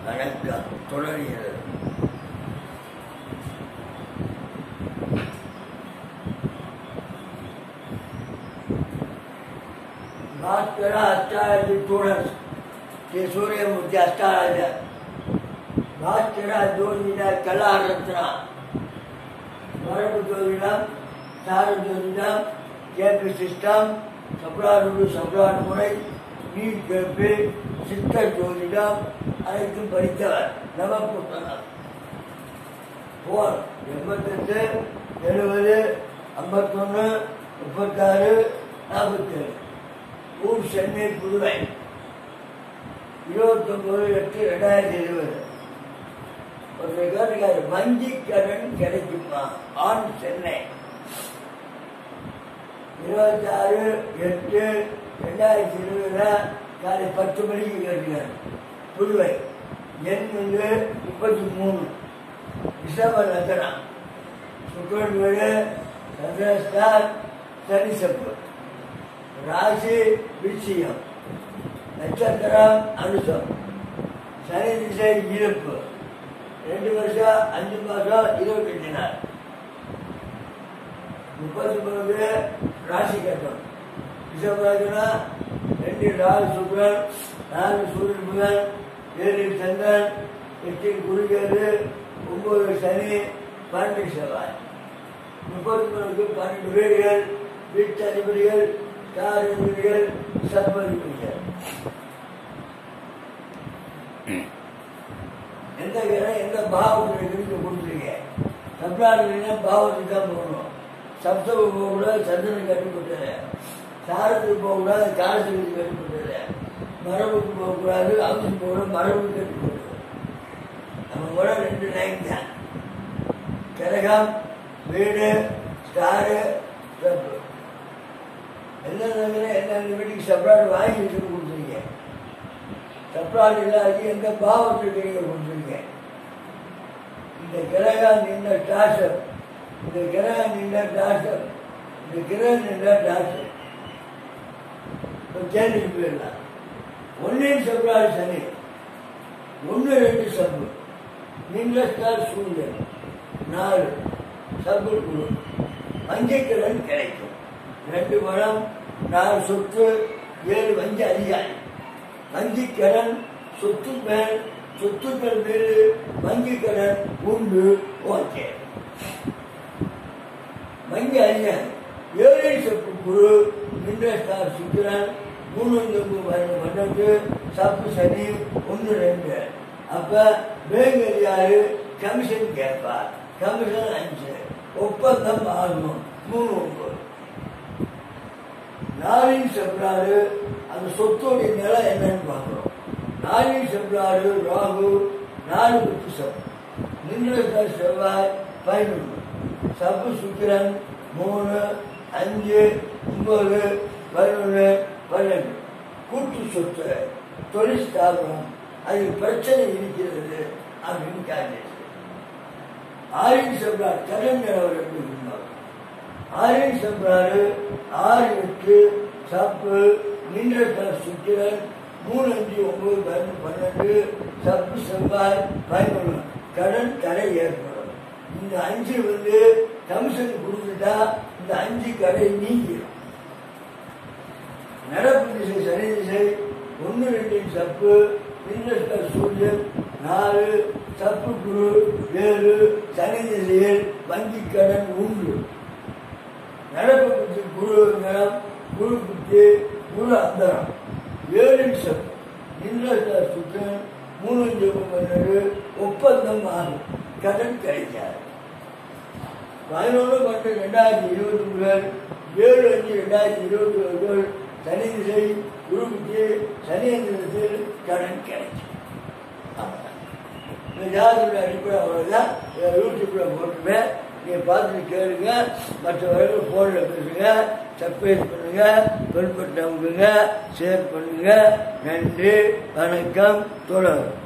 வணக்கம் தொடர்கிறது ಭಾಸ್ಕರ ಅಷ್ಟಾರಾಧ್ಯ ಸ್ಟೂಡೆಂಟ್ಸ್ ಶ್ರೀ ಸೂರ್ಯಮೂರ್ತಿ ಅಷ್ಟಾರಾಧ್ಯ ಭಾಸ್ಕರ ಜೋಡಿನ ಕಲಾರತ್ನ மரபு ஜோதிடம் சார ஜோதிடம் கேபி சிஸ்டம் சப்ளாடு சப்ளாடு முறை நீட் கேபி சித்த ஜோதிடம் அனைத்தும் படித்தவர் நவப்புத்தகம் போர் எண்பத்தெட்டு எழுபது ஐம்பத்தொன்று முப்பத்தாறு நாற்பத்தேழு ஊர் சென்னை புதுவை இருபத்தொம்பது எட்டு ரெண்டாயிரத்தி இருபது ஒரு கேட்டுக்காரு வங்கி கடன் கிடைக்குமா ஆண் சென்னை இருபத்தாறு எட்டு ரெண்டாயிரத்தி இருபதுல காலை பத்து மணிக்கு கேட்கிறார் புதுவை எண் வந்து முப்பத்தி மூணு ரிஷப லக்னம் சுக்கரன் வீடு சந்திரஸ்டார் சனிசப்பு ராசி விருச்சிகம் நட்சத்திரம் அனுசம் சனி திசை இருப்பு ரெண்டு வருஷம் அஞ்சு மாசம் இருபத்தஞ்சு நாள் முப்பத்தி மூணு ராசி கட்டம் ரிஷபராஜனா ரெண்டு நாலு சுக்கரன் நாலு சூரியன் புதன் ஏழு சந்திரன் எட்டு குருகேது ஒன்பது சனி பன்னெண்டு செவ்வாய் முப்பத்தி மூணுக்கு பன்னெண்டு வீடுகள் வீட்டு அதிபதிகள் ஸ்டார் அதிபதிகள் சத்மதிபதிகள் எந்த கிரகம் எந்த பாவத்தில் இருந்து கொடுத்துருங்க சப்ளாடுனா பாவத்துக்கு தான் போகணும் சப்தவு போகக்கூடாது சந்திரனுக்கு கட்டுப்பட்டது சாரத்துக்கு போகக்கூடாது காலத்துக்கு கட்டுப்பட்டது மரபுக்கு போகக்கூடாது அவசியம் போகக்கூடாது மரபுக்கு கட்டுப்பட்டது நம்ம கூட ரெண்டு லைன் தான் கிரகம் வீடு ஸ்டாரு சப்பு எந்தெந்த எந்தெந்த வீட்டுக்கு சப்ளாடு வாங்கி வச்சு கொடுத்துருங்க சப்ளாடு இல்லாத எந்த பாவத்துக்கு நீங்கள் கொடுத்துருங்க இந்த கிரகம் நின்ற டாசர் இந்த கிரகம் நின்ற டாசர் இந்த கிரகம் நின்ற டாசர் இப்போ கேள்விக்கு போயிடலாம் ஒன்றையும் சப்ளாடு சனி ஒன்று ரெண்டு சப்பு நின்ற ஸ்டார் சூரியன் நாலு சப்பு குழு வஞ்சக்கிழன் கிடைக்கும் ரெண்டு பழம் நாலு சொத்து ஏழு வஞ்ச அதிகாரி வங்கிக்கடன் சொத்து மேல் சொத்துக்கள் மீது வங்கிக்கடன் உண்டு ஓகே வங்கி அதிகாரி ஏழை சப்பு குரு மின்றஸ்டார் சுக்கிரன் மூணு தொங்கு பன்னெண்டு சப்பு சனி ஒன்று ரெண்டு அப்ப பேங்க் அதிகாரி கமிஷன் கேட்பார் கமிஷன் அஞ்சு ஒப்பந்தம் ஆகணும் மூணு ஒன்பது நாளின் செப்ராறு அந்த சொத்தோடைய நிலை என்னன்னு பார்க்குறோம் நாளின் செப்ராறு ராகு நாலு பத்து சப் நின்ற செவ்வாய் பதினொன்று சப்பு சுக்கிரன் மூணு அஞ்சு ஒன்பது பதினொன்று பன்னெண்டு கூட்டு சொத்து தொழில் ஸ்தாபனம் அதில் பிரச்சனை இருக்கிறது அப்படின்னு காட்டிச்சு ஆரின் செவ்வாய் கடன் நிலவரம் எப்படி இருந்தார் ஆரின் செவ்வாறு ஆறு எட்டு சப்பு நின்ற சுக்கிரன் மூணு அஞ்சு ஒன்பது பதினொன்று பன்னெண்டு சப்பு செவ்வாய் பதினொன்று கடன் தடை ஏற்படும் இந்த அஞ்சு வந்து கமிஷன் கொடுத்துட்டா இந்த அஞ்சு கடை நீங்கிடும் நடப்பு திசை சனி திசை ஒன்று ரெண்டின் சப்பு நின்ற சூரியன் நாலு சப்பு குரு ஏழு சனி திசையில் வங்கி கடன் உண்டு நடப்பு புத்தி குரு நிலம் குரு புத்தி குரு அந்தரம் ஏழு சப்பு நின்ற சுற்றன் மூணு ஜெபம் பன்னெண்டு ஒப்பந்தம் ஆகும் கடன் கிடைக்காது பதினொன்று பத்து ரெண்டாயிரத்தி இருபத்தி முதல் ஏழு அஞ்சு ரெண்டாயிரத்தி இருபத்தி ஒன்று சனி திசை குரு புத்தி சனி திசையில் கடன் கிடைக்கும் அவ்வளவுதான். இந்த ஜாதகத்தோட அடிப்படை அவ்வளோதான் யூடியூப்பில் போட்டுருவேன் நீங்கள் பார்த்துட்டு கேளுங்க மற்றவர்கள் ஃபோனில் பேசுங்க சர்ப்ரைஸ் பண்ணுங்க பின்பற்றவங்க ஷேர் பண்ணுங்க நன்றி வணக்கம் தொடரும்